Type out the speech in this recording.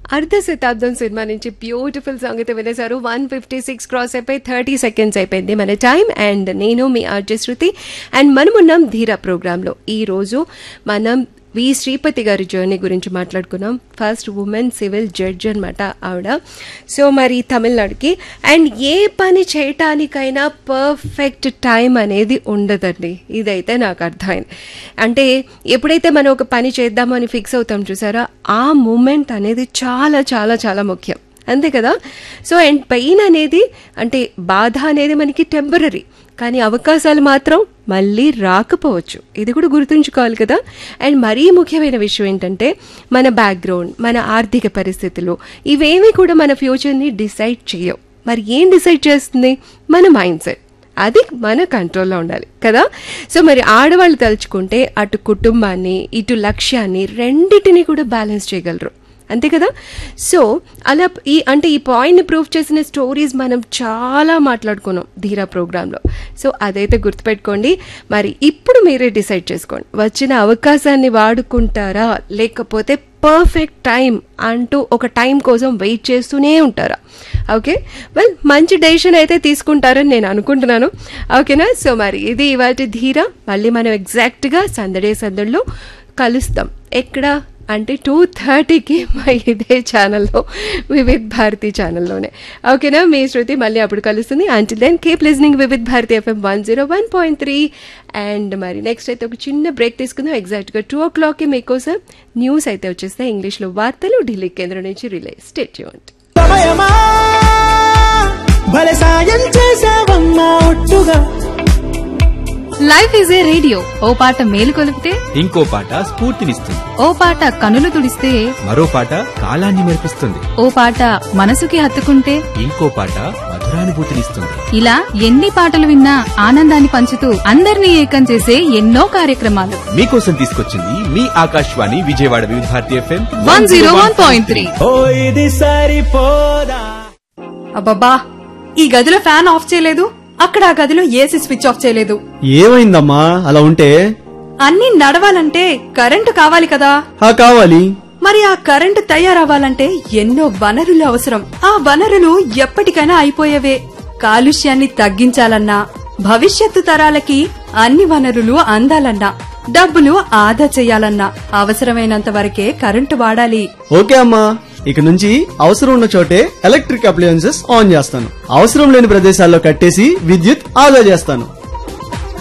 అర్ధ శతాబ్దం సినిమా నుంచి బ్యూటిఫుల్ సాంగ్ అయితే వినేశారు వన్ ఫిఫ్టీ సిక్స్ క్రాస్ అయిపోయి థర్టీ సెకండ్స్ అయిపోయింది మన టైం అండ్ నేను మీ ఆర్జే శృతి అండ్ మనమున్నాం ధీరా ప్రోగ్రాంలో ఈరోజు మనం వి శ్రీపతి గారి జర్నీ గురించి మాట్లాడుకున్నాం ఫస్ట్ ఉమెన్ సివిల్ జడ్జ్ అనమాట ఆవిడ సో మరి తమిళనాడుకి అండ్ ఏ పని చేయటానికైనా పర్ఫెక్ట్ టైం అనేది ఉండదండి ఇదైతే నాకు అర్థమైంది అంటే ఎప్పుడైతే మనం ఒక పని చేద్దామని ఫిక్స్ అవుతాం చూసారా ఆ మూమెంట్ అనేది చాలా చాలా చాలా ముఖ్యం అంతే కదా సో అండ్ పెయిన్ అనేది అంటే బాధ అనేది మనకి టెంపరీ కానీ అవకాశాలు మాత్రం మళ్ళీ రాకపోవచ్చు ఇది కూడా గుర్తుంచుకోవాలి కదా అండ్ మరీ ముఖ్యమైన విషయం ఏంటంటే మన బ్యాక్గ్రౌండ్ మన ఆర్థిక పరిస్థితులు ఇవేమీ కూడా మన ఫ్యూచర్ని డిసైడ్ చేయవు మరి ఏం డిసైడ్ చేస్తుంది మన మైండ్ సెట్ అది మన కంట్రోల్లో ఉండాలి కదా సో మరి ఆడవాళ్ళు తలుచుకుంటే అటు కుటుంబాన్ని ఇటు లక్ష్యాన్ని రెండిటిని కూడా బ్యాలెన్స్ చేయగలరు అంతే కదా సో అలా ఈ అంటే ఈ పాయింట్ని ప్రూవ్ చేసిన స్టోరీస్ మనం చాలా మాట్లాడుకున్నాం ధీరా ప్రోగ్రాంలో సో అదైతే గుర్తుపెట్టుకోండి మరి ఇప్పుడు మీరే డిసైడ్ చేసుకోండి వచ్చిన అవకాశాన్ని వాడుకుంటారా లేకపోతే పర్ఫెక్ట్ టైం అంటూ ఒక టైం కోసం వెయిట్ చేస్తూనే ఉంటారా ఓకే వెల్ మంచి డెసిషన్ అయితే తీసుకుంటారని నేను అనుకుంటున్నాను ఓకేనా సో మరి ఇది ఇవాటి ధీర మళ్ళీ మనం ఎగ్జాక్ట్గా సందడే సందడిలో కలుస్తాం ఎక్కడ అంటే టూ థర్టీకి మా ఇదే ఛానల్లో వివిధ్ భారతి ఛానల్లోనే ఓకేనా మీ శృతి మళ్ళీ అప్పుడు కలుస్తుంది until then keep listening Vividh Bharati FM one zero one point three and మరి నెక్స్ట్ అయితే ఒక చిన్న బ్రేక్ తీసుకుందాం ఎగ్జాక్ట్గా టూ ఓ క్లాక్కి మీకోసం న్యూస్ అయితే వచ్చేస్తాయి ఇంగ్లీష్లో వార్తలు ఢిల్లీ కేంద్రం నుంచి రిలే స్టేట్ చేయండి సమయమా భలే సాయం చేసావమ్మా ఒట్టుగా లైఫ్ ఈజ్ ఏ రేడియో ఓ పాట మేలు కొలిపితే ఇంకో పాట స్ఫూర్తినిస్తుంది ఓ పాట కనులు తుడిస్తే మరో పాట కాలాన్ని మెరిపిస్తుంది ఓ పాట మనసుకి హత్తుకుంటే ఇంకో పాట మధురానుభూతినిస్తుంది ఇలా ఎన్ని పాటలు విన్నా ఆనందాన్ని పంచుతూ అందరినీ ఏకం చేసే ఎన్నో కార్యక్రమాలు మీకోసం తీసుకొచ్చింది మీ Akashvani Vijayawada Vividha Bharati FM one zero one point three ఓ ఇది సరిపోదా అబ్బబ్బా ఈ గదిలో ఫ్యాన్ ఆఫ్ చేయలేదు అక్కడ ఆ గదిలో ఏసీ స్విచ్ ఆఫ్ చేయలేదు ఏమైందమ్మా అలా ఉంటే అన్నీ నడవాలంటే కరెంటు కావాలి కదా ఆ కావాలి మరి ఆ కరెంటు తయారవ్వాలంటే ఎన్నో వనరులు అవసరం ఆ వనరులు ఎప్పటికైనా అయిపోయేవే కాలుష్యాన్ని తగ్గించాలన్నా భవిష్యత్తు తరాలకి అన్ని వనరులు అందాలన్నా డబ్బులు ఆదా చేయాలన్నా అవసరమైనంత వరకే కరెంటు వాడాలి ఓకే అమ్మా ఇక నుంచి అవసరం ఉన్న చోటే ఎలక్ట్రిక్ అప్లయన్సెస్ ఆన్ చేస్తాను అవసరం లేని ప్రదేశాల్లో కట్టేసి విద్యుత్ ఆదా చేస్తాను